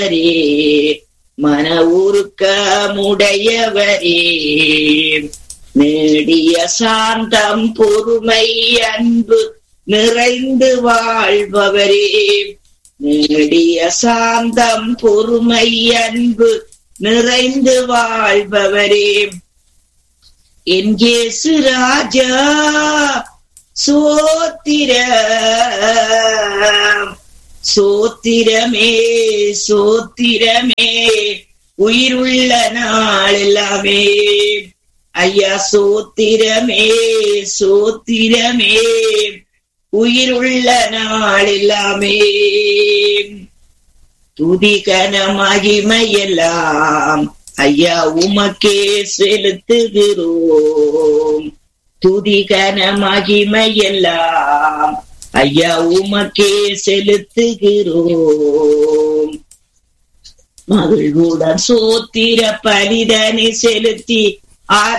மன உருக்கமுடையவரே நேடிய சாந்தம் பொறுமை அன்பு நிறைந்து வாழ்பவரே நேடிய சாந்தம் பொறுமை அன்பு நிறைந்து வாழ்பவரே என் இயேசு ராஜா சோத்திர சோத்திரமே சோத்திரமே உயிருள்ள நாள் எல்லாமே ஐயா சோத்திரமே சோத்திரமே உயிருள்ள நாள் எல்லாமே துதிகன மகிமையெல்லாம் ஐயா உமக்கே செலுத்துகிறோம் துதிகன மகிமையெல்லாம் ஐயா உமக்கே செலுத்துகிறோம் மகிழ்வுடன் சோத்திர பலிதனை செலுத்தி ஆர்